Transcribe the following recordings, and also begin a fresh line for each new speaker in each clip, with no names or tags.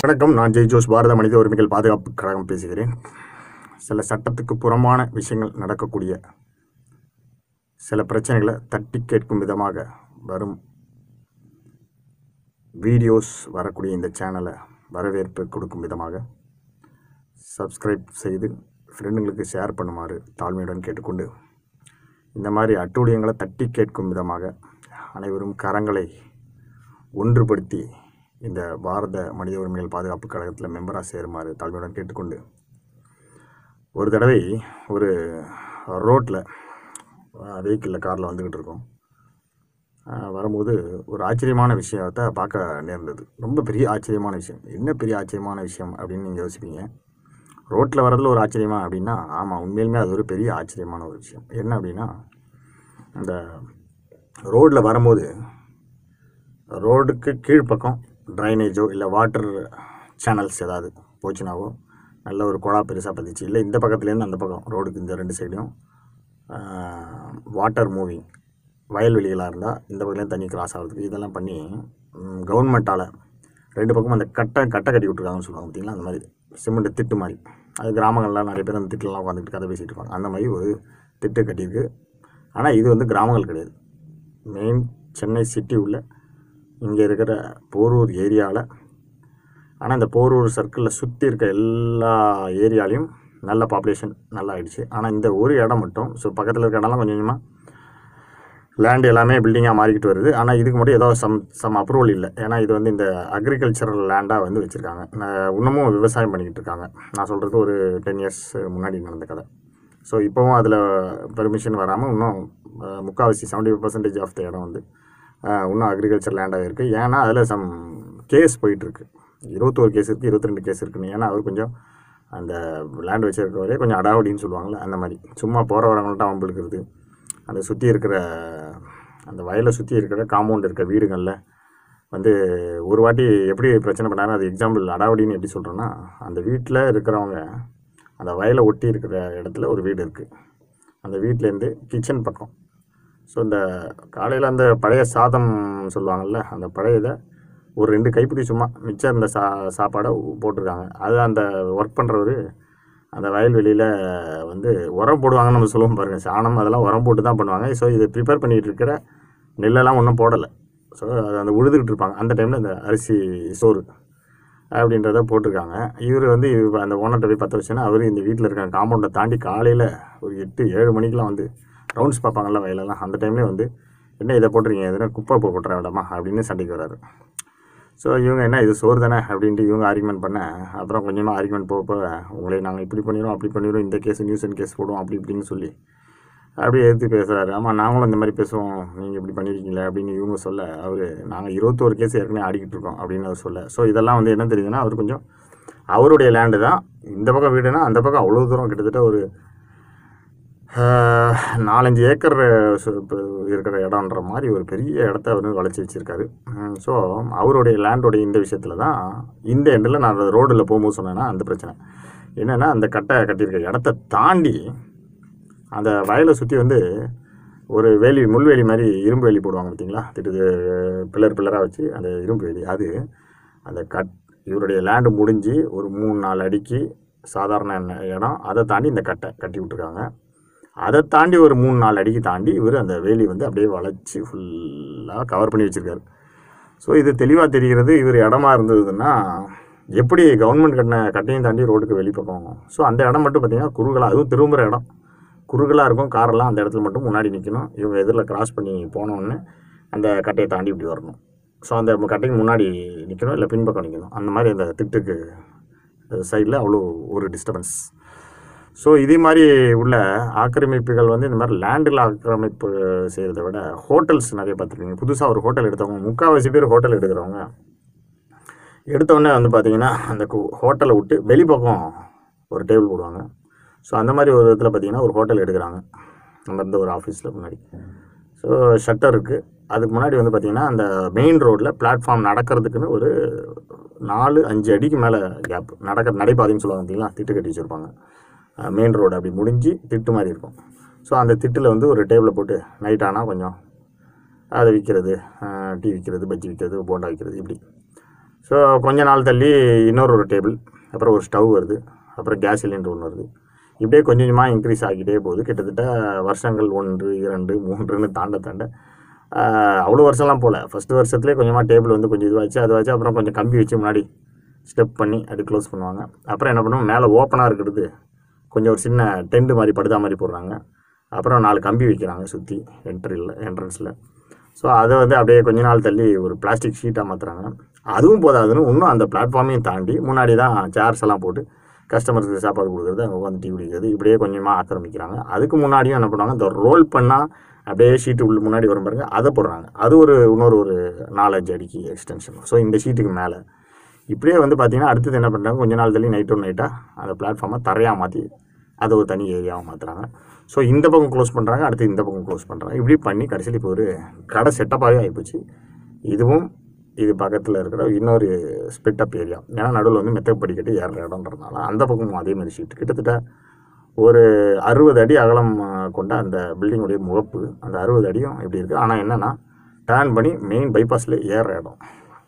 வணக்கம் நான் ஜெய் ஜோஸ் பாரத மனித உரிமைகள் பாதுகாப்பு கழகம் பேசுகிறேன் சில சட்டத்துக்கு புறம்பான விஷயங்கள் நடக்கக்கூடிய சில பிரச்சனைகளை தட்டி கேட்கும் விதமாக வரும் வீடியோஸ் வரக்கூடிய இந்த சேனலை வரவேற்பு கொடுக்கும் விதமாக சப்ஸ்கிரைப் செய்து ஃப்ரெண்டுங்களுக்கு ஷேர் பண்ணுமாறு தாழ்மையுடன் கேட்டுக்கொண்டு இந்த மாதிரி அட்டூழியங்களை தட்டி கேட்கும் விதமாக அனைவரும் கரங்களை ஒன்றுபடுத்தி இந்த பாரத மனித உரிமைகள் பாதுகாப்பு கழகத்தில் மெம்பராக சேருமாறு தாழ்மையுடன் கேட்டுக்கொண்டு ஒரு தடவை ஒரு ரோட்டில் வெஹிக்கிளில் காரில் வந்துக்கிட்டு இருக்கோம் அஹ் வரும்போது ஒரு ஆச்சரியமான விஷயத்தை பார்க்க நேர்ந்தது ரொம்ப பெரிய ஆச்சரியமான விஷயம் என்ன பெரிய ஆச்சரியமான விஷயம் அப்படின்னு நீங்கள் யோசிப்பீங்க ரோட்டில் வரதுல ஒரு ஆச்சரியமா அப்படின்னா ஆமாம் உண்மையிலுமே அது ஒரு பெரிய ஆச்சரியமான ஒரு விஷயம் என்ன அப்படின்னா அந்த ரோட்டில் வரும்போது ரோடுக்கு கீழ்ப்பக்கம் ட்ரைனேஜோ இல்லை வாட்டர் சேனல்ஸ் ஏதாவது போச்சுனாவோ நல்ல ஒரு குழா பெருசாக பதிச்சு இல்லை இந்த பக்கத்துலேருந்து அந்த பக்கம் ரோடுக்கு இந்த ரெண்டு சைடும் வாட்டர் மூவிங் வயல்வெளிகளாக இருந்தால் இந்த பக்கத்துலேயும் தண்ணி கிராஸ் ஆகிறதுக்கு இதெல்லாம் பண்ணி கவர்மெண்ட்டால் ரெண்டு பக்கமும் அந்த கட்டை கட்டை கட்டி விட்ருக்காங்கன்னு சொல்லுவாங்க பார்த்தீங்களா அந்த மாதிரி சிமெண்ட் திட்டு மாதிரி அது கிராமங்கள்லாம் நிறைய பேர் அந்த திட்டுலாம் உட்காந்துட்டு கதை பேசிகிட்டு இருப்பாங்க அந்த மாதிரி ஒரு திட்டு கட்டியிருக்கு ஆனால் இது வந்து கிராமங்கள் கிடையாது மெயின் சென்னை சிட்டி உள்ள இங்கே இருக்கிற போரூர் ஏரியாவில் ஆனால் இந்த போரூர் சர்க்கிளில் சுற்றி இருக்க எல்லா ஏரியாலையும் நல்ல பாப்புலேஷன் நல்லா ஆயிடுச்சு ஆனால் இந்த ஒரு இடம் மட்டும் ஸோ பக்கத்தில் இருக்க இடம்லாம் கொஞ்சம் கொஞ்சமாக லேண்ட் எல்லாமே பில்டிங்காக மாறிக்கிட்டு வருது ஆனால் இதுக்கு மட்டும் ஏதோ சம் சம் அப்ரூவல் இல்லை ஏன்னா இது வந்து இந்த அக்ரிகல்ச்சரல் லேண்டாக வந்து வச்சுருக்காங்க இன்னமும் விவசாயம் பண்ணிக்கிட்டு இருக்காங்க நான் சொல்கிறது ஒரு டென் இயர்ஸ் முன்னாடி நடந்த கதை ஸோ இப்போவும் அதில் பெர்மிஷன் வராமல் இன்னும் அஹ், முக்கால்வாசி செவன்டி பர்சன்டேஜ் ஆஃப் த இடம் வந்து அஹ், இன்னும் அக்ரிகல்ச்சர் லேண்டாக இருக்குது ஏன்னா அதில் சம் கேஸ் போயிட்டுருக்கு இருபத்தோரு கேஸ் இருக்குது இருபத்தி ரெண்டு கேஸ் இருக்குன்னு ஏன்னா அவர் கொஞ்சம் அந்த லேண்ட் வச்சிருக்கவரே கொஞ்சம் அடாவடின்னு சொல்லுவாங்கள்ல அந்த மாதிரி சும்மா போகிற வரவங்கள்ட்ட அவன் இருக்கிறது அந்த சுற்றி இருக்கிற அந்த வயலை சுற்றி இருக்கிற காம்பவுண்ட் இருக்க வீடுகளில் வந்து ஒரு வாட்டி எப்படி பிரச்சனை பண்ணாரு அது எக்ஸாம்பிள் அடாவடின்னு எப்படி சொல்கிறேன்னா அந்த வீட்டில் இருக்கிறவங்க அந்த வயலை ஒட்டி இருக்கிற இடத்துல ஒரு வீடு இருக்குது அந்த வீட்டிலேருந்து கிச்சன் பக்கம் ஸோ இந்த காலையில் அந்த பழைய சாதம் சொல்லுவாங்கள்ல அந்த பழைய இதை ஒரு ரெண்டு கைப்பிடி சும்மா மிச்சம் இந்த சா சாப்பாடை போட்டிருக்காங்க அது அந்த ஒர்க் பண்ணுறவர் அந்த வயல்வெளியில் வந்து உரம் போடுவாங்கன்னு நம்ம சொல்லுவோம் பாருங்கள் சாணம் அதெல்லாம் உரம் போட்டு தான் பண்ணுவாங்க ஸோ இதை ப்ரிப்பேர் பண்ணிகிட்டு இருக்கிற நெல்லெல்லாம் ஒன்றும் போடலை ஸோ அது அந்த உழுதுகிட்டு இருப்பாங்க அந்த டைமில் இந்த அரிசி சோறு அப்படின்றத போட்டிருக்காங்க இவர் வந்து இவ- அந்த ஓனர்கிட்ட போய் பற்ற வச்சோன்னா அவர் இந்த வீட்டில் இருக்க காம்பவுண்டை தாண்டி காலையில் ஒரு எட்டு ஏழு மணிக்கெலாம் வந்து ரவுண்ட்ஸ் பார்ப்பாங்கல்ல வயலெல்லாம் அந்த டைம்லேயே வந்து என்ன இதை போட்டிருக்கீங்க எதுனா குப்பை போ போட்டுற விடமா அப்படின்னு சண்டைக்கு வராரு ஸோ இவங்க என்ன இது சோறு தானே அப்படின்ட்டு இவங்க ஆர்குமெண்ட் பண்ண அப்புறம் கொஞ்சமாக ஆர்குமெண்ட் போக போக உங்களை நாங்கள் இப்படி பண்ணிடுவோம் அப்படி பண்ணிடுவோம் இந்த கேஸ் நியூஸ் அண்ட் கேஸ் போடுவோம் அப்படி இப்படின்னு சொல்லி அப்படியே எதிர்த்து பேசுகிறாரு ஆமாம் நாங்களும் இந்த மாதிரி பேசுவோம் நீங்கள் இப்படி பண்ணியிருக்கீங்களே அப்படின்னு இவங்க சொல்ல அவர் நாங்கள் இருபத்தோரு கேஸ் ஏற்கனவே ஆடிக்கிட்டு இருக்கோம் அப்படின்னு அவர் சொல்ல ஸோ இதெல்லாம் வந்து என்ன தெரியுதுன்னா அவர் கொஞ்சம் அவருடைய லேண்டு தான் இந்த பக்கம் வீடுனா அந்த பக்கம் அவ்வளோ தூரம் கிட்டத்தட்ட ஒரு ஆஹ், நாலஞ்சு ஏக்கர் சு- இப்ப இருக்கிற இடம்ன்ற மாதிரி ஒரு பெரிய இடத்த அவர் வந்து வளைச்சி வச்சுருக்காரு ஸோ அவருடைய லேண்டோடைய இந்த விஷயத்தில் தான் இந்த எண்டில் நான் ரோடில் போகும்போது சொன்னேன்னா அந்த பிரச்சனை என்னென்னா அந்த கட்டை கட்டியிருக்க இடத்த தாண்டி அந்த வயலை சுற்றி வந்து ஒரு வேலி முள்வேலி மாதிரி இரும்பு வேலி போடுவாங்க பார்த்தீங்களா திட்டு பில்லர் பில்லராக வச்சு அந்த இரும்பு வேலி அது அந்த கட் இவருடைய லேண்டு முடிஞ்சு ஒரு மூணு நாலு அடிக்கு சாதாரண ந- இடம் அதை தாண்டி இந்த கட்டை கட்டி விட்ருக்காங்க அதை தாண்டி ஒரு மூணு நாலு அடிக்கு தாண்டி இவர் அந்த வேலி வந்து அப்படியே வளைச்சி ஃபுல்லாக கவர் பண்ணி வச்சுருக்காரு ஸோ இது தெளிவாக தெரிகிறது இவர் இடமா இருந்ததுன்னா எப்படி கவர்மெண்ட் கட்டின கட்டையும் தாண்டி ரோடுக்கு வெளிப்பக்கம் ஸோ அந்த இடம் மட்டும் பார்த்தீங்கன்னா குறுகலாக அதுவும் திரும்புகிற இடம் குறுகலாக இருக்கும் காரெல்லாம் அந்த இடத்துல மட்டும் முன்னாடி நிற்கணும் இவங்க எதிரில் கிராஸ் பண்ணி போனோடனே அந்த கட்டையை தாண்டி இப்படி வரணும் ஸோ அந்த கட்டைக்கு முன்னாடி நிற்கணும் இல்லை பின்பக்கம் நிற்கணும் அந்த மாதிரி அந்த திட்டுக்கு சைடில் அவ்வளோ ஒரு டிஸ்டர்பன்ஸ் ஸோ இதே மாதிரி உள்ள ஆக்கிரமிப்புகள் வந்து இந்த மாதிரி லேண்டில் ஆக்கிரமிப்பு செய்கிறத விட ஹோட்டல்ஸ் நிறைய பார்த்துருக்கீங்க புதுசாக ஒரு ஹோட்டல் எடுத்தவங்க முக்கால்வாசி பேர் ஹோட்டல் எடுக்கிறவங்க எடுத்தோடனே வந்து பார்த்தீங்கன்னா அந்த ஹோட்டலை விட்டு வெளிப்பக்கம் ஒரு டேபிள் போடுவாங்க ஸோ அந்த மாதிரி ஒரு இதில் பார்த்தீங்கன்னா ஒரு ஹோட்டல் எடுக்கிறாங்க நம்ம இருந்த ஒரு ஆஃபீஸில் முன்னாடி ஸோ ஷட்டர் இருக்குது அதுக்கு முன்னாடி வந்து பார்த்திங்கன்னா அந்த மெயின் ரோட்டில் பிளாட்ஃபார்ம் நடக்கிறதுக்குன்னு ஒரு நாலு அஞ்சு அடிக்கு மேலே கேப் நடக்க நடைபாதைன்னு சொல்லுவாங்க பார்த்தீங்களா திட்டு கட்டி வச்சுருப்பாங்க மெயின் ரோடு அப்படி முடிஞ்சு திட்டு மாதிரி இருக்கும் ஸோ அந்த திட்டில் வந்து ஒரு டேபிளை போட்டு நைட் ஆனால் கொஞ்சம் அதை விற்கிறது டீ விற்கிறது பஜ்ஜி விற்கிறது போண்டா விற்கிறது இப்படி ஸோ கொஞ்ச நாள் தள்ளி இன்னொரு ஒரு டேபிள் அப்புறம் ஒரு ஸ்டவ் வருது அப்புறம் கேஸ் சிலிண்டர் ஒன்று வருது இப்படியே கொஞ்சம் கொஞ்சமாக இன்க்ரீஸ் ஆகிட்டே போகுது கிட்டத்தட்ட வருஷங்கள் ஒன்று இரண்டு மூன்றுன்னு தாண்ட தாண்ட ஆஹ், அவ்வளோ வருஷம்லாம் போகல ஃபஸ்ட்டு வருஷத்துலேயே கொஞ்சமாக டேபிள் வந்து கொஞ்சம் இதுவாச்சு அது வச்சு அப்புறம் கொஞ்சம் கம்பி வச்சு முன்னாடி ஸ்டெப் பண்ணி அப்படி க்ளோஸ் பண்ணுவாங்க அப்புறம் என்ன பண்ணுவோம் மேலே ஓப்பனாக இருக்கிறது கொஞ்சம் ஒரு சின்ன டென்ட் மாதிரி படுதா மாதிரி போடுறாங்க அப்புறம் நாலு கம்பி வைக்கிறாங்க சுற்றி என்ட்ரியில் என்ட்ரன்ஸில் ஸோ அதை வந்து அப்படியே கொஞ்ச நாள் தள்ளி ஒரு பிளாஸ்டிக் ஷீட்டாக மாற்றுறாங்க அதுவும் போதாதுன்னு இன்னும் அந்த பிளாட்ஃபார்மையும் தாண்டி முன்னாடி தான் சேர்ஸ் எல்லாம் போட்டு கஸ்டமருக்கு சாப்பாடு கொடுக்குறது அங்கே உட்காந்து டீ குடிக்கிறது இப்படியே கொஞ்சமாக ஆக்கிரமிக்கிறாங்க அதுக்கு முன்னாடியும் என்ன பண்ணுவாங்க இந்த ரோல் பண்ணால் அப்படியே ஷீட்டு உள்ள முன்னாடி வரும் பாருங்க அதை போடுறாங்க அது ஒரு இன்னொரு ஒரு நாலஞ்சு அடிக்கு எக்ஸ்டென்ஷன் ஸோ இந்த ஷீட்டுக்கு மேலே இப்படியே வந்து பார்த்தீங்கன்னா அடுத்தது என்ன பண்ணுறாங்க கொஞ்ச நாள் தள்ளி நைட் ஒன் நைட்டாக அந்த பிளாட்ஃபார்மை தரையாக மாற்றி அதை ஒரு தனி ஏரியாவை மாற்றுறாங்க ஸோ இந்த பக்கம் க்ளோஸ் பண்ணுறாங்க அடுத்து இந்த பக்கம் க்ளோஸ் பண்ணுறாங்க இப்படி பண்ணி கடைசியில் இப்போ ஒரு கடை செட்டப்பாகவே ஆகிப்போச்சு இதுவும் இது பக்கத்தில் இருக்கிற இன்னொரு ஸ்பிட் அப் ஏரியா ஏன்னா நடுவில் வந்து மெத்த படிக்கட்டு ஏறுற இடம்ன்றதுனால அந்த பக்கமும் அதே மாதிரி ஷீட் கிட்டத்தட்ட ஒரு அறுபது அடி அகலம் ஆ, கொண்ட அந்த பில்டிங்குடைய முகப்பு அந்த அறுபது அடியும் இப்படி இருக்குது ஆனால் என்னென்னா டேர்ன் பண்ணி மெயின் பைபாஸில் ஏறுற இடம்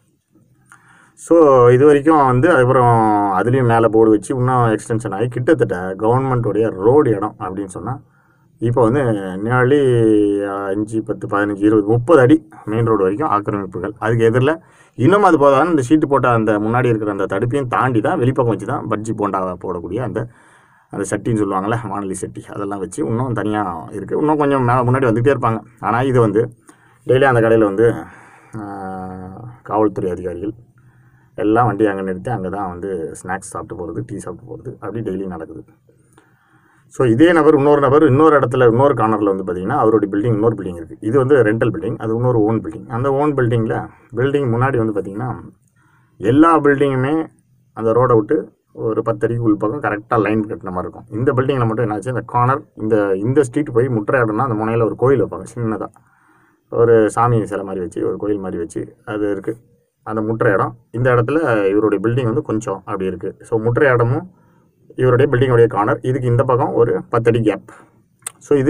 ஸோ இது வரைக்கும் வந்து அதுக்கப்புறம் அதுலேயும் மேலே போர்டு வச்சு இன்னும் எக்ஸ்டென்ஷன் ஆகி கிட்டத்தட்ட கவர்மெண்ட்டுடைய ரோடு இடம் அப்படின்னு சொன்னால் இப்போ வந்து நியர்லி அஞ்சு பத்து பதினஞ்சு இருபது முப்பது அடி மெயின் ரோடு வரைக்கும் ஆக்கிரமிப்புகள் அதுக்கு எதிரில் இன்னும் அது போதாது இந்த ஷீட்டு போட்ட அந்த முன்னாடி இருக்கிற அந்த தடுப்பையும் தாண்டி தான் வெளிப்பக்கம் வச்சு தான் பஜ்ஜி போண்டாவை போடக்கூடிய அந்த அந்த சட்டின்னு சொல்லுவாங்கள்ல வானொலி சட்டி அதெல்லாம் வச்சு இன்னும் தனியாக இருக்குது இன்னும் கொஞ்சம் மேலே முன்னாடி வந்துகிட்டே இருப்பாங்க ஆனால் இது வந்து டெய்லி அந்த கடையில் வந்து ஆஹ், காவல்துறை அதிகாரிகள் எல்லாம் வண்டி அங்கே நிறுத்தி அங்கே தான் வந்து ஸ்நாக்ஸ் சாப்பிட்டு போகிறது டீ சாப்பிட்டு போகிறது அப்படி டெய்லி நடக்குது ஸோ இதே நபர் இன்னொரு நபர் இன்னொரு இடத்துல இன்னொரு கார்னரில் வந்து பார்த்தீங்கன்னா அவருடைய பில்டிங் இன்னொரு பில்டிங் இருக்குது இது வந்து ரெண்டல் பில்டிங் அது இன்னொரு ஓன் பில்டிங் அந்த ஓன் பில்டிங்கில் பில்டிங் முன்னாடி வந்து பார்த்தீங்கன்னா எல்லா பில்டிங்குமே அந்த ரோடை விட்டு ஒரு பத்தடிக்கு உள் பக்கம் கரெக்டாக லைன் கட்டின மாதிரி இருக்கும் இந்த பில்டிங்கில் மட்டும் என்னாச்சு இந்த கார்னர் இந்த இந்த ஸ்ட்ரீட் போய் முற்ற இடம்னா அந்த முனையில் ஒரு கோயில் வைப்பாங்க சின்னதாக ஒரு சாமி சிலை மாதிரி வச்சு ஒரு கோயில் மாதிரி வச்சு அது இருக்குது அந்த முற்ற இடம் இந்த இடத்துல இவருடைய பில்டிங் வந்து கொஞ்சம் அப்படி இருக்குது ஸோ முற்ற இடமும் இவருடைய பில்டிங்குடைய கார்னர் இதுக்கு இந்த பக்கம் ஒரு பத்தடி கேப் ஸோ இது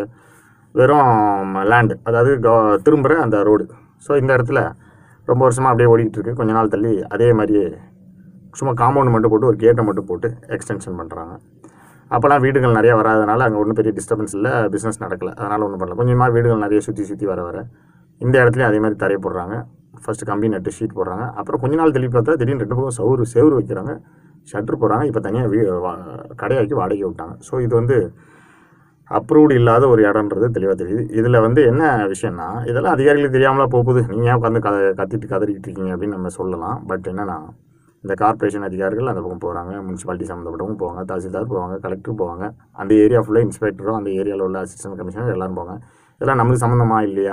வெறும் லேண்டு அதாவது கவ- திரும்புகிற அந்த ரோடு ஸோ இந்த இடத்துல ரொம்ப வருஷமாக அப்படியே ஓடிக்கிட்டு இருக்கு கொஞ்ச நாள் தள்ளி அதே மாதிரியே சும்மா காம்பவுண்ட் மட்டும் போட்டு ஒரு கேட்டை மட்டும் போட்டு எக்ஸ்டென்ஷன் பண்ணுறாங்க அப்போல்லாம் வீடுகள் நிறைய வராதனால அங்கே ஒன்றும் பெரிய டிஸ்டர்பன்ஸ் இல்லை பிஸ்னஸ் நடக்கல அதனால் ஒன்றும் பண்ணல கொஞ்சமாக வீடுகள் நிறைய சுற்றி சுற்றி வர வர இந்த இடத்துலையும் அதே மாதிரி தரையை போடுறாங்க ஃபஸ்ட்டு கம்பி நட்டு ஷீட் போடுறாங்க அப்புறம் கொஞ்ச நாள் தள்ளி பார்த்தா திடீர்னு ரெண்டு பக்கம் சவுறு செவுறு வைக்கிறாங்க ஷட்டர் போடுறாங்க இப்போ தனியாக வீ வா- கடையாக்கி வாடகை விட்டாங்க ஸோ இது வந்து அப்ரூவ்டு இல்லாத ஒரு இடம்ன்றது தெளிவாக தெரியுது இதில் வந்து என்ன விஷயம்னா இதெல்லாம் அதிகாரிகளுக்கு தெரியாமலா போகுது நீங்கள் ஏன் உட்காந்து கதை கத்திட்டு கதறிக்கிட்டு இருக்கீங்க அப்படின்னு நம்ம சொல்லலாம் பட் என்னன்னா இந்த கார்ப்பரேஷன் அதிகாரிகள் அந்த பக்கம் போகிறாங்க முனிசிபாலிட்டி சம்மந்தப்பட்டவங்க போவாங்க தாசில்தார் போவாங்க கலெக்டர் போவாங்க அந்த ஏரியா ஃபுல்லாக இன்ஸ்பெக்டரும் அந்த ஏரியாவில் உள்ள அசிஸ்டன்ட் கமிஷனர் எல்லாரும் போவாங்க இதெல்லாம் நமக்கு சம்மந்தமா இல்லையா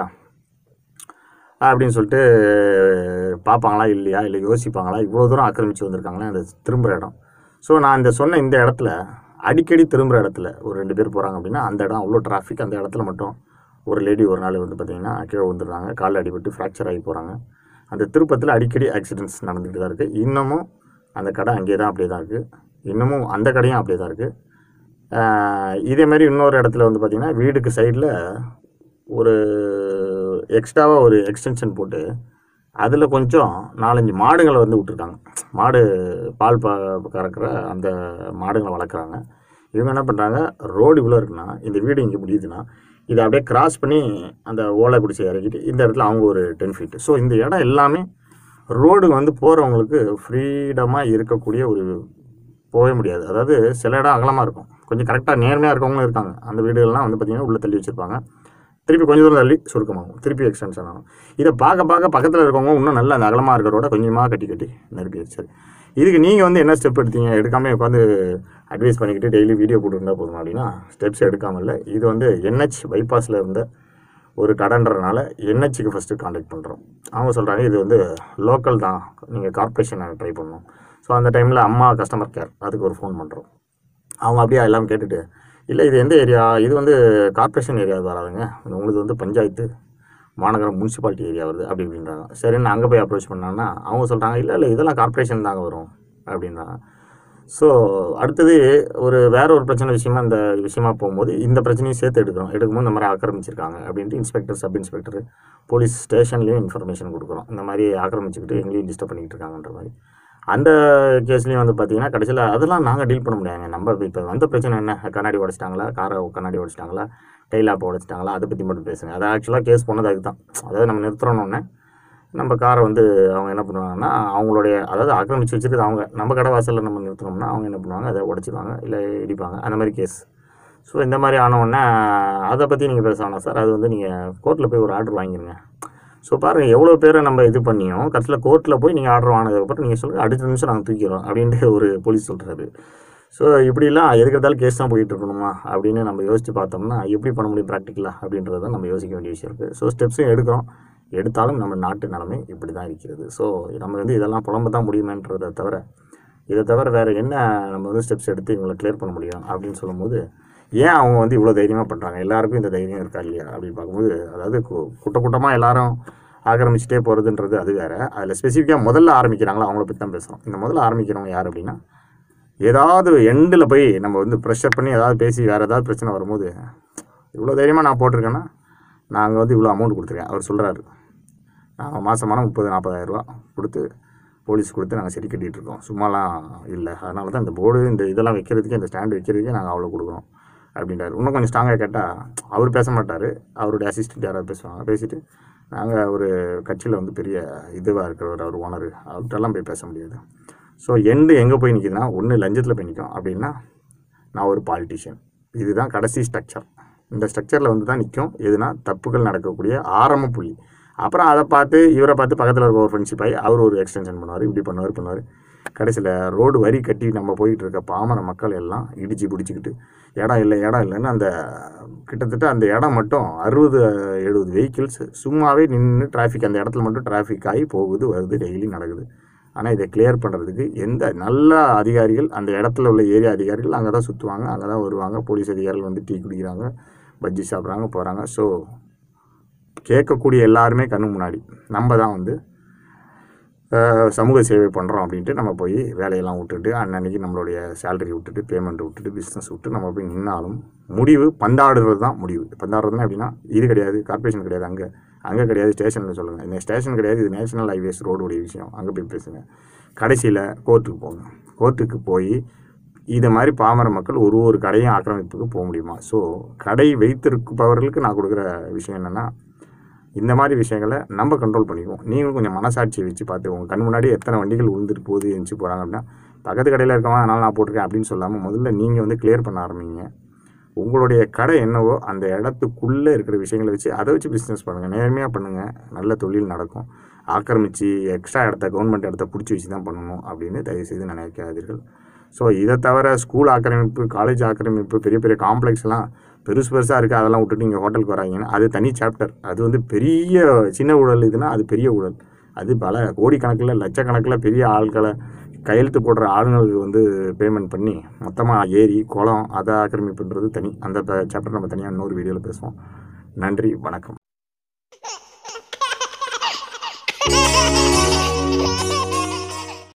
அப்படின்னு சொல்லிட்டு பார்ப்பாங்களா இல்லையா இல்லை யோசிப்பாங்களா இவ்வளோ தூரம் ஆக்கிரமிச்சு வந்திருக்காங்களே அந்த திரும்புகிற இடம் ஸோ நான் இந்த சொன்ன இந்த இடத்துல அடிக்கடி திரும்புகிற இடத்துல ஒரு ரெண்டு பேர் போகிறாங்க அப்படின்னா அந்த இடம் அவ்வளோ டிராஃபிக் அந்த இடத்துல மட்டும் ஒரு லேடி ஒரு நாள் வந்து பார்த்திங்கன்னா கீழே வந்துடுறாங்க காலில் அடிபட்டு ஃப்ராக்சர் ஆகி போகிறாங்க அந்த திருப்பத்தில் அடிக்கடி ஆக்சிடென்ட்ஸ் நடந்துகிட்டு தான் இருக்குது இன்னமும் அந்த கடை அங்கேயே தான் அப்படியே தான் இருக்குது இன்னமும் அந்த கடையும் அப்படியே தான் இருக்குது இதே மாதிரி இன்னொரு இடத்துல வந்து பார்த்திங்கன்னா வீடுக்கு சைடில் ஒரு எக்ஸ்ட்ராவாக ஒரு எக்ஸ்டென்ஷன் போட்டு அதில் கொஞ்சம் நாலஞ்சு மாடுகளை வந்து விட்ருக்காங்க மாடு பால் ப கறக்கிற அந்த மாடுகளை வளர்க்குறாங்க இவங்க என்ன பண்ணுறாங்க ரோடு இவ்வளோ இருக்குன்னா இந்த வீடு இங்கே முடியுதுன்னா இதை அப்படியே கிராஸ் பண்ணி அந்த ஓலை பிடிச்சி இறக்கிட்டு இந்த இடத்துல அவங்க ஒரு டென் ஃபீட்டு ஸோ இந்த இடம் எல்லாமே ரோடு வந்து போகிறவங்களுக்கு ஃப்ரீடமாக இருக்கக்கூடிய ஒரு போகவே முடியாது அதாவது சில இடம் அகலமாக இருக்கும் கொஞ்சம் கரெக்டாக நேர்மையாக இருக்கவங்களும் இருக்காங்க அந்த வீடுகள்லாம் வந்து பார்த்திங்கன்னா உள்ளே தள்ளி வச்சுருப்பாங்க திருப்பி கொஞ்சம் தூரம் தள்ளி சுருக்கமாகும் திருப்பி எக்ஸ்டென்ஷன் ஆகும் இதை பார்க்க பார்க்க பக்கத்தில் இருக்கவங்க இன்னும் நல்ல அந்த அகலமாக இருக்கிறோட கொஞ்சமாக கட்டி கட்டி நெருக்கி சரி இதுக்கு நீங்கள் வந்து என்ன ஸ்டெப் எடுத்தீங்க எடுக்காமல் உட்காந்து அட்வைஸ் பண்ணிக்கிட்டு டெய்லி வீடியோ போட்டுருந்தா போதும் அப்படின்னா ஸ்டெப்ஸ் எடுக்காமல் இல்லை இது வந்து என்ஹெச் பைபாஸில் இருந்த ஒரு கடன்றதுனால என்ஹெச்சுக்கு ஃபஸ்ட்டு காண்டாக்ட் பண்ணுறோம் அவங்க சொல்கிறாங்க இது வந்து லோக்கல் தான் நீங்கள் கார்ப்பரேஷனை ட்ரை பண்ணணும் ஸோ அந்த டைமில் அம்மா கஸ்டமர் கேர் அதுக்கு ஒரு ஃபோன் பண்ணுறோம் அவங்க அப்படியே எல்லாம் கேட்டுட்டு இல்லை இது எந்த ஏரியா இது வந்து கார்ப்பரேஷன் ஏரியா வராதுங்க உங்களுக்கு வந்து பஞ்சாயத்து மாநகரம் முனிசிபாலிட்டி ஏரியா வருது அப்படி இப்படின்றாங்க சரின்னு அங்கே போய் அப்ரோச் பண்ணாங்கன்னா அவங்க சொல்கிறாங்க இல்லை இல்லை இதெல்லாம் கார்ப்பரேஷன் தாங்க வரும் அப்படின்றாங்க ஸோ அடுத்தது ஒரு வேற ஒரு பிரச்சனை விஷயமா இந்த விஷயமா போகும்போது இந்த பிரச்சனையும் சேர்த்து எடுக்கிறோம் எடுக்கும்போது இந்த மாதிரி ஆக்கிரமிச்சிருக்காங்க அப்படின்ட்டு இன்ஸ்பெக்டர் சப் இன்ஸ்பெக்டர் போலீஸ் ஸ்டேஷன்லேயும் இன்ஃபர்மேஷன் கொடுக்குறோம் இந்த மாதிரி ஆக்கிரமிச்சுக்கிட்டு எங்களையும் டிஸ்டர்ப் பண்ணிக்கிட்டு இருக்காங்கன்ற மாதிரி அந்த கேஸ்லேயும் வந்து பார்த்தீங்கன்னா கடைசியில் அதெல்லாம் நாங்கள் டீல் பண்ண முடியாதுங்க நம்ம இப்போ வந்த பிரச்சனை என்ன கண்ணாடி உடச்சிட்டாங்களா காரை கண்ணாடி உடச்சிட்டாங்களா டெய்லாப்பை உடச்சிட்டாங்களா அதை பற்றி மட்டும் பேசுங்க அதை ஆக்சுவலாக கேஸ் பண்ணது அதுக்கு தான் அதாவது நம்ம நிறுத்துறோன்னொன்னே நம்ம காரை வந்து அவங்க என்ன பண்ணுவாங்கன்னா அவங்களுடைய அதாவது ஆக்கிரமிச்சு வச்சுருக்குது அவங்க நம்ம கடை வாசலில் நம்ம நிறுத்தினோம்னா அவங்க என்ன பண்ணுவாங்க அதை உடச்சிடுவாங்க இல்லை இடிப்பாங்க அந்த மாதிரி கேஸ் ஸோ இந்த மாதிரி ஆனவுடனே அதை பற்றி நீங்கள் பேச வேணாம் சார் அது வந்து நீங்கள் கோர்ட்டில் போய் ஒரு ஆர்டர் வாங்கிருங்க ஸோ பாருங்கள் எவ்வளோ பேரை நம்ம இது பண்ணியும் கடைசியில் கோர்ட்டில் போய் நீங்கள் ஆர்டர் வாங்கினதுக்கப்புறம் நீங்கள் சொல்லுங்கள் அடுத்த நிமிஷம் நாங்கள் தூக்கிறோம் அப்படின்ட்டு ஒரு போலீஸ் சொல்கிறாரு ஸோ இப்படிலாம் எதுக்கு எடுத்தாலும் கேஸ் தான் போயிட்டு இருக்கணுமா அப்படின்னு நம்ம யோசித்து பார்த்தோம்னா எப்படி பண்ண முடியும் ப்ராக்டிக்கலாக அப்படின்றத தான் நம்ம யோசிக்க வேண்டிய விஷயம் இருக்குது ஸோ ஸ்டெப்ஸும் எடுக்கிறோம் எடுத்தாலும் நம்ம நாட்டு நிலைமை இப்படி தான் இருக்கிறது ஸோ நம்ம வந்து இதெல்லாம் புலம்ப தான் முடியுமேன்றதை தவிர இதை தவிர வேறு என்ன நம்ம வந்து ஸ்டெப்ஸ் எடுத்து இவங்களை கிளியர் பண்ண முடியும் அப்படின்னு சொல்லும்போது ஏன் அவங்க வந்து இவ்வளோ தைரியமாக பண்ணுறாங்க எல்லாருக்கும் இந்த தைரியம் இருக்கா இல்லையா அப்படின்னு பார்க்கும்போது அதாவது கூ- கூட்ட கூட்டமாக எல்லாரும் ஆக்கிரமிச்சிட்டே போகிறதுன்றது அது வேறு அதில் ஸ்பெசிஃபிக்காக முதல்ல ஆரம்பிக்கிறாங்களோ அவங்கள பற்றி தான் பேசுகிறோம் இந்த முதல்ல ஆரம்பிக்கிறவங்க யார் அப்படின்னா ஏதாவது எண்டில் போய் நம்ம வந்து ப்ரெஷர் பண்ணி ஏதாவது பேசி வேறு ஏதாவது பிரச்சனை வரும்போது இவ்வளோ தைரியமாக நான் போட்டிருக்கேன்னா நாங்கள் வந்து இவ்வளோ அமௌண்ட் கொடுத்துருக்கேன் அவர் சொல்கிறாரு நாங்கள் மாதமான முப்பது நாற்பதாயிரரூவா கொடுத்து போலீஸ் கொடுத்து நாங்கள் சரி கட்டிகிட்டு இருக்கோம் சும்மாலாம் இல்லை அதனால தான் இந்த போர்டு இந்த இதெல்லாம் வைக்கிறதுக்கு இந்த ஸ்டாண்டு வைக்கிறதுக்கே நாங்கள் அவ்வளோ கொடுக்குறோம் அப்படின்றாரு இன்னும் கொஞ்சம் ஸ்ட்ராங்காக கேட்டால் அவர் பேச மாட்டார் அவருடைய அசிஸ்டன்ட் யாராவது பேசுவாங்க பேசிட்டு நாங்கள் ஒரு கட்சியில் வந்து பெரிய இதுவாக இருக்கிறவர் அவர் ஓனர் அவர்கிட்டலாம் போய் பேச முடியாது ஸோ எண்டு எங்கே போய் நிற்கிதுன்னா ஒன்று லஞ்சத்தில் போய் நிற்கும் அப்படின்னா நான் ஒரு பாலிட்டிஷியன் இதுதான் கடைசி ஸ்ட்ரக்சர் இந்த ஸ்ட்ரக்சரில் வந்து தான் நிற்கும் எதுனா தப்புகள் நடக்கக்கூடிய ஆரம்ப புள்ளி அப்புறம் அதை பார்த்து இவரை பார்த்து பக்கத்தில் இருக்க ஒரு ஃப்ரெண்ட்ஷிப் ஆகி அவர் ஒரு எக்ஸ்டென்ஷன் பண்ணுவார் இப்படி பண்ணுவார் பண்ணுவார் கடைசியில் ரோடு வரி கட்டி நம்ம போயிட்டு இருக்க பாமர மக்கள் எல்லாம் இடிச்சு பிடிச்சிக்கிட்டு இடம் இல்லை இடம் இல்லைன்னு அந்த கிட்டத்தட்ட அந்த இடம் மட்டும் அறுபது எழுபது வெஹிக்கிள்ஸ் சும்மாவே நின்று டிராஃபிக் அந்த இடத்துல மட்டும் டிராஃபிக் ஆகி போகுது வருது டெய்லி நடக்குது ஆனால் இதை கிளியர் பண்ணுறதுக்கு எந்த நல்ல அதிகாரிகள் அந்த இடத்துல உள்ள ஏரியா அதிகாரிகள் அங்கே தான் சுற்றுவாங்க அங்கே தான் வருவாங்க போலீஸ் அதிகாரிகள் வந்து டீ குடிக்கிறாங்க பஜ்ஜி சாப்பிட்றாங்க போகிறாங்க ஸோ கேட்கக்கூடிய எல்லாருமே கண்ணு முன்னாடி நம்ம தான் வந்து அஹ், சமூக சேவை பண்ணுறோம் அப்படின்ட்டு நம்ம போய் வேலையெல்லாம் விட்டுட்டு அன்னன்னைக்கு நம்மளுடைய சேலரி விட்டுட்டு பேமெண்ட் விட்டுட்டு பிஸ்னஸ் விட்டு நம்ம போய் நின்னாலும் முடிவு பந்தாடுறது தான் முடிவு பந்தாடுறதுனா எப்படின்னா இது கிடையாது கார்ப்பரேஷன் கிடையாது அங்கே அங்கே கிடையாது ஸ்டேஷனில் சொல்லுங்கள் இந்த ஸ்டேஷன் கிடையாது இது நேஷனல் ஹைவேஸ் ரோடுடைய விஷயம் அங்கே போய் பேசுங்க கடைசியில் கோர்ட்டுக்கு போங்க கோர்ட்டுக்கு போய் இது மாதிரி பாமர மக்கள் ஒரு ஒரு கடையும் ஆக்கிரமிப்புக்கு போக முடியுமா ஸோ கடை வைத்திருப்பவர்களுக்கு நான் கொடுக்குற விஷயம் என்னென்னா இந்த மாதிரி விஷயங்களை நம்ம கண்ட்ரோல் பண்ணிக்குவோம் நீங்களும் கொஞ்சம் மனசாட்சியை வச்சு பார்த்து உங்கள் கண் முன்னாடி எத்தனை வண்டிகள் விழுந்துட்டு போகுது எழுந்துச்சு போகிறாங்க அப்படின்னா பக்கத்து கடையில் இருக்கவன் அதனால் நான் போட்டிருக்கேன் அப்படின்னு சொல்லாமல் முதல்ல நீங்கள் வந்து கிளியர் பண்ண ஆரம்பிங்க உங்களுடைய கடை என்னவோ அந்த இடத்துக்குள்ளே இருக்கிற விஷயங்களை வச்சு அதை வச்சு பிஸ்னஸ் பண்ணுங்கள் நேர்மையாக பண்ணுங்கள் நல்ல தொழில் நடக்கும் ஆக்கிரமித்து எக்ஸ்ட்ரா இடத்த கவர்மெண்ட் இடத்த பிடிச்சி வச்சு தான் பண்ணணும் அப்படின்னு தயவுசெய்து நினைக்காதீர்கள் ஸோ இதை தவிர ஸ்கூல் ஆக்கிரமிப்பு காலேஜ் ஆக்கிரமிப்பு பெரிய பெரிய காம்ப்ளெக்ஸ்லாம் பெருசு பெருசாக இருக்குது அதெல்லாம் விட்டுட்டு நீங்கள் ஹோட்டலுக்கு வராங்கன்னா அது தனி சாப்டர் அது வந்து பெரிய சின்ன ஊழல் இதுன்னா அது பெரிய ஊழல் அது பல கோடிக்கணக்கில் லட்சக்கணக்கில் பெரிய ஆட்களை கையெழுத்து போடுற ஆளுங்களுக்கு வந்து பேமெண்ட் பண்ணி மொத்தமாக ஏரி குளம் அதை ஆக்கிரமிப்புன்றது தனி அந்த சாப்டர் நம்ம தனியாக இன்னொரு வீடியோவில் பேசுவோம் நன்றி வணக்கம்